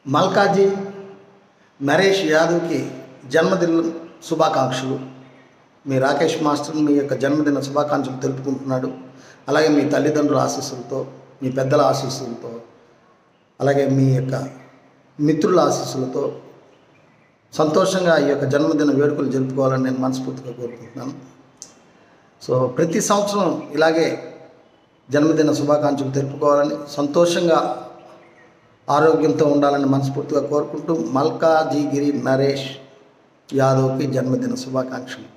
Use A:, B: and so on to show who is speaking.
A: మల్కాజీ నరేష్ యాదవ్కి జన్మదిన శుభాకాంక్షలు మీ రాకేష్ మాస్టర్ మీ యొక్క జన్మదిన శుభాకాంక్షలు తెలుపుకుంటున్నాడు అలాగే మీ తల్లిదండ్రుల ఆశీస్సులతో మీ పెద్దల ఆశీస్సులతో అలాగే మీ యొక్క మిత్రుల ఆశీస్సులతో సంతోషంగా ఈ యొక్క జన్మదిన వేడుకలు జరుపుకోవాలని నేను మనస్ఫూర్తిగా కోరుకుంటున్నాను సో ప్రతి సంవత్సరం ఇలాగే జన్మదిన శుభాకాంక్షలు తెలుపుకోవాలని సంతోషంగా ఆరోగ్యంతో ఉండాలని మనస్ఫూర్తిగా కోరుకుంటూ మల్కాజీగిరి నరేష్ యాదవ్కి జన్మదిన శుభాకాంక్షలు